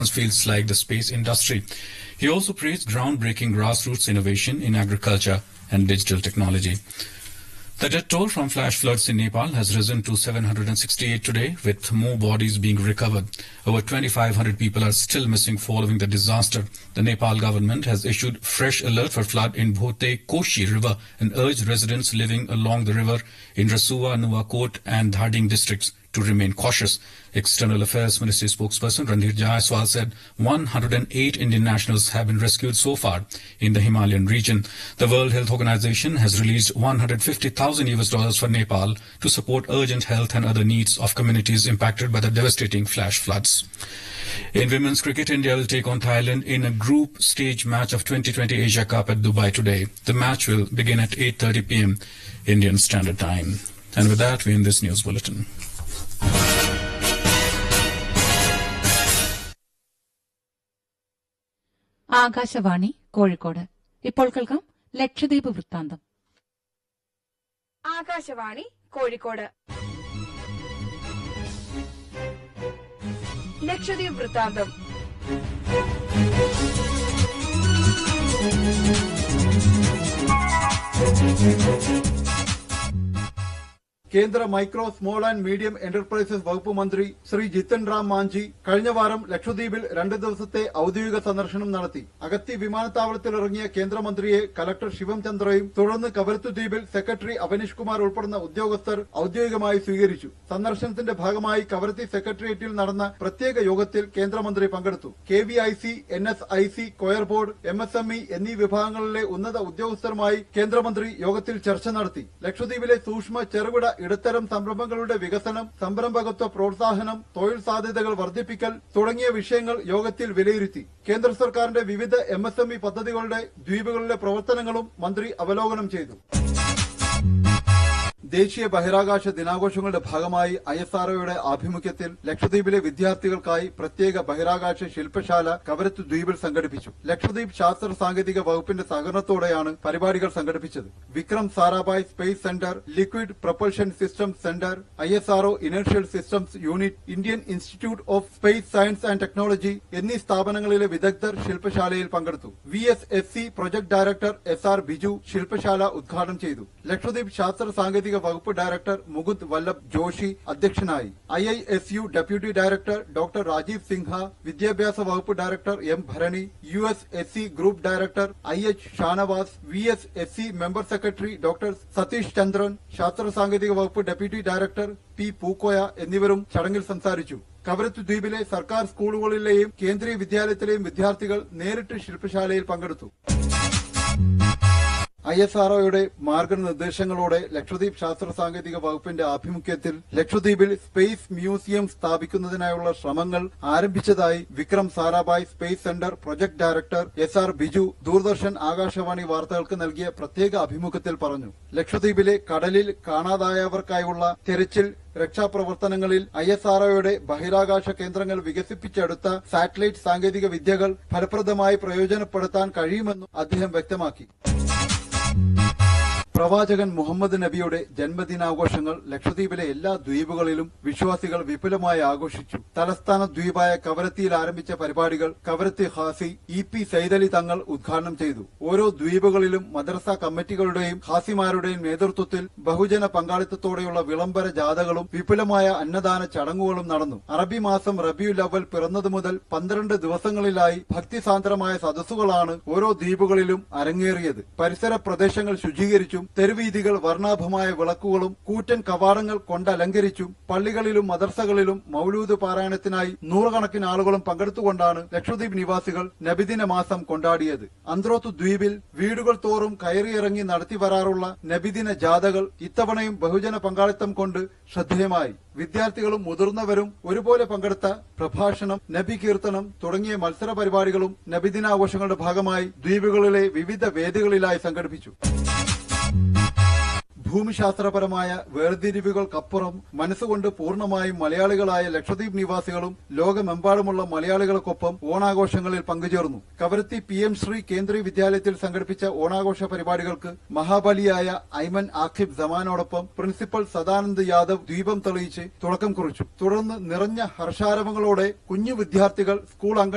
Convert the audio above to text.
fields like the space industry. He also praised groundbreaking grassroots innovation in agriculture and digital technology. The death toll from flash floods in Nepal has risen to 768 today, with more bodies being recovered. Over 2,500 people are still missing following the disaster. The Nepal government has issued fresh alert for flood in Bhote Koshi River and urged residents living along the river in Rasua, Nuwakot, and Dharding districts to remain cautious. External Affairs Ministry spokesperson Randir Jaiswal said 108 Indian nationals have been rescued so far in the Himalayan region. The World Health Organization has released 150,000 US dollars for Nepal to support urgent health and other needs of communities impacted by the devastating flash floods. In women's cricket, India will take on Thailand in a group stage match of 2020 Asia Cup at Dubai today. The match will begin at 8:30 p.m. Indian Standard Time. And with that, we end this news bulletin. Akashvani Kozhikode ഇപ്പോൾ കേൾക്കാം ലക്ഷദ്വീപ് വൃത്താന്തം ആകാശവാണി കോഴിക്കോട് ലക്ഷദ്വീപ് വൃത്താന്തം കേന്ദ്ര micro small and medium enterprises വകുപ്പ് മന്ത്രി ശ്രീ ജിത്തൻ റാം മാഞ്ചി കഴിഞ്ഞ വാരം ലക്ഷദ്വീപിൽ രണ്ട് ദിവസത്തെ ഔദ്യോഗിക സന്ദർശനം നടത്തി അഗത്തി വിമാനത്താവളത്തിൽ ഇറങ്ങിയ കേന്ദ്രമന്ത്രിയെ കലക്ടർ ശിവം ചന്ദ്രയും തുടർന്ന് കവരത്തു ദ്വീപിൽ സെക്രട്ടറി അവനീഷ് കുമാർ ഉൾപ്പെടുന്ന ഉദ്യോഗസ്ഥർ ഔദ്യോഗികമായി സ്വീകരിച്ചു സന്ദർശനത്തിന്റെ ഭാഗമായി കവരത്തി സെക്രട്ടേറിയറ്റിൽ നടന്ന പ്രത്യേക യോഗത്തിൽ കേന്ദ്രമന്ത്രി പങ്കെടുത്തു K V I C N S I C coir board M S M E എന്നീ വിഭാഗങ്ങളിലെ ഉന്നത ഉദ്യോഗസ്ഥരുമായി കേന്ദ്രമന്ത്രി യോഗത്തിൽ ചർച്ച നടത്തി ലക്ഷദ്വീപിലെ സൂക്ഷ്മ ചെറുകിട ഇടത്തരം സംരംഭങ്ങളുടെ വികസനം സംരംഭകത്വ പ്രോത്സാഹനം തൊഴിൽ സാധ്യതകൾ വർദ്ധിപ്പിക്കൽ തുടങ്ങിയ വിഷയങ്ങൾ യോഗത്തിൽ വിലയിരുത്തി കേന്ദ്ര സർക്കാരിന്റെ വിവിധ എം എസ് എം ഇ പദ്ധതികളുടെ ദ്വീപുകളിലെ പ്രവർത്തനങ്ങളും മന്ത്രി അവലോകനം ചെയ്തു ദേശീയ ബഹിരാകാശ ദിനാഘോഷങ്ങളുടെ ഭാഗമായി ഐ എസ് ആർഒയുടെ ആഭിമുഖ്യത്തിൽ ലക്ഷദ്വീപിലെ വിദ്യാർത്ഥികൾക്കായി പ്രത്യേക ബഹിരാകാശ ശില്പശാല കവരത്ത് ദ്വീപിൽ സംഘടിപ്പിച്ചു ലക്ഷദ്വീപ് ശാസ്ത്ര സാങ്കേതിക വകുപ്പിന്റെ സഹകരണത്തോടെയാണ് പരിപാടികൾ സംഘടിപ്പിച്ചത് Vikram Sarabhai space centre liquid propulsion systems centre I S R O inertial systems unit Indian institute of space science and technology എന്നീ സ്ഥാപനങ്ങളിലെ വിദഗ്ധർ ശില്പശാലയിൽ പങ്കെടുത്തു V S S C project director S R Biju ശില്പശാല ഉദ്ഘാടനം ചെയ്തു ലക്ഷദ്വീപ് ശാസ്ത്ര സാങ്കേതിക വകുപ്പ് ഡയറക്ടർ മുകുന്ദ് വല്ലഭ് ജോഷി അധ്യക്ഷനായി I I S U deputy director doctor Rajeev Sinha വിദ്യാഭ്യാസ വകുപ്പ് director M Bharani U S S C group director I H Shanavas V S S C member secretary doctor Satheesh Chandran ശാസ്ത്ര സാങ്കേതിക വകുപ്പ് ഡെപ്യൂട്ടി ഡയറക്ടർ പി പൂക്കോയ എന്നിവരും ചടങ്ങിൽ സംസാരിച്ചു കവരത്ത് ദ്വീപിലെ സർക്കാർ സ്കൂളുകളിലെയും കേന്ദ്രീയ വിദ്യാലയത്തിലെയും വിദ്യാർത്ഥികൾ നേരിട്ട് ശില്പശാലയിൽ പങ്കെടുത്തു ഐ എസ് ആർഒയുടെ മാർഗനിർദ്ദേശങ്ങളോടെ ലക്ഷദ്വീപ് ശാസ്ത്ര സാങ്കേതിക വകുപ്പിന്റെ ആഭിമുഖ്യത്തിൽ ലക്ഷദ്വീപിൽ സ്പേസ് മ്യൂസിയം സ്ഥാപിക്കുന്നതിനായുള്ള ശ്രമങ്ങൾ ആരംഭിച്ചതായി Vikram Sarabhai space centre project director S R Biju Doordarshan Akashvani വാർത്തകൾക്ക് നൽകിയ പ്രത്യേക അഭിമുഖത്തിൽ പറഞ്ഞു ലക്ഷദ്വീപിലെ കടലിൽ കാണാതായവർക്കായുള്ള തെരച്ചിൽ രക്ഷാപ്രവർത്തനങ്ങളിൽ ഐ എസ് ആർഒയുടെ ബഹിരാകാശ കേന്ദ്രങ്ങൾ വികസിപ്പിച്ചെടുത്ത സാറ്റലൈറ്റ് സാങ്കേതിക വിദ്യകൾ ഫലപ്രദമായി പ്രയോജനപ്പെടുത്താൻ കഴിയുമെന്നും അദ്ദേഹം വ്യക്തമാക്കി പ്രവാചകൻ മുഹമ്മദ് നബിയുടെ ജന്മദിനാഘോഷങ്ങൾ ലക്ഷദ്വീപിലെ എല്ലാ ദ്വീപുകളിലും വിശ്വാസികൾ വിപുലമായി ആഘോഷിച്ചു തലസ്ഥാന ദ്വീപായ കവരത്തിയിൽ ആരംഭിച്ച പരിപാടികൾ കവരത്തി ഹാസി ഇ പി സൈദലി തങ്ങൾ ഉദ്ഘാടനം ചെയ്തു ഓരോ ദ്വീപുകളിലും മദ്രസ കമ്മിറ്റികളുടെയും ഹാസിമാരുടെയും നേതൃത്വത്തിൽ ബഹുജന പങ്കാളിത്തത്തോടെയുള്ള വിളംബര ജാഥകളും വിപുലമായ അന്നദാന ചടങ്ങുകളും നടന്നു അറബി മാസം റബിയുൽ അവൽ പിറന്നതു മുതൽ പന്ത്രണ്ട് ദിവസങ്ങളിലായി ഭക്തിസാന്ദ്രമായ സദസ്സുകളാണ് ഓരോ ദ്വീപുകളിലും അരങ്ങേറിയത് പരിസര പ്രദേശങ്ങൾ ശുചീകരിച്ചും തെരുവീതികൾ വർണ്ണാഭമായ വിളക്കുകളും കൂറ്റൻ കവാടങ്ങൾ കൊണ്ടലങ്കരിച്ചും പള്ളികളിലും മദർസകളിലും മൗലൂദ് പാരായണത്തിനായി നൂറുകണക്കിന് ആളുകളും പങ്കെടുത്തുകൊണ്ടാണ് ലക്ഷദ്വീപ് നിവാസികൾ നബിദിന മാസം കൊണ്ടാടിയത് അന്ത്രോത്ത് ദ്വീപിൽ വീടുകൾ തോറും കയറിയിറങ്ങി നടത്തി വരാറുള്ള നബിദിന ജാഥകൾ ഇത്തവണയും ബഹുജന പങ്കാളിത്തം കൊണ്ട് ശ്രദ്ധേയമായി വിദ്യാർത്ഥികളും മുതിർന്നവരും ഒരുപോലെ പങ്കെടുത്ത പ്രഭാഷണം നബി കീർത്തനം തുടങ്ങിയ മത്സര പരിപാടികളും നബിദിനാഘോഷങ്ങളുടെ ഭാഗമായി ദ്വീപുകളിലെ വിവിധ വേദികളിലായി സംഘടിപ്പിച്ചു ഭൂമിശാസ്ത്രപരമായ വേർതിരിവുകൾക്കപ്പുറം മനസ്സുകൊണ്ട് പൂർണ്ണമായും മലയാളികളായ ലക്ഷദ്വീപ് നിവാസികളും ലോകമെമ്പാടുമുള്ള മലയാളികൾക്കൊപ്പം ഓണാഘോഷങ്ങളിൽ പങ്കുചേർന്നു കവരത്തി പി എം ശ്രീ കേന്ദ്രീയ വിദ്യാലയത്തിൽ സംഘടിപ്പിച്ച ഓണാഘോഷ പരിപാടികൾക്ക് മഹാബലിയായ ഐമൻ ആഖിബ് സമാനോടൊപ്പം പ്രിൻസിപ്പൽ സദാനന്ദ് യാദവ് ദീപം തെളിയിച്ച് തുടക്കം കുറിച്ചു തുടർന്ന് നിറഞ്ഞ ഹർഷാരവങ്ങളോടെ കുഞ്ഞു വിദ്യാർത്ഥികൾ സ്കൂൾ അംഗ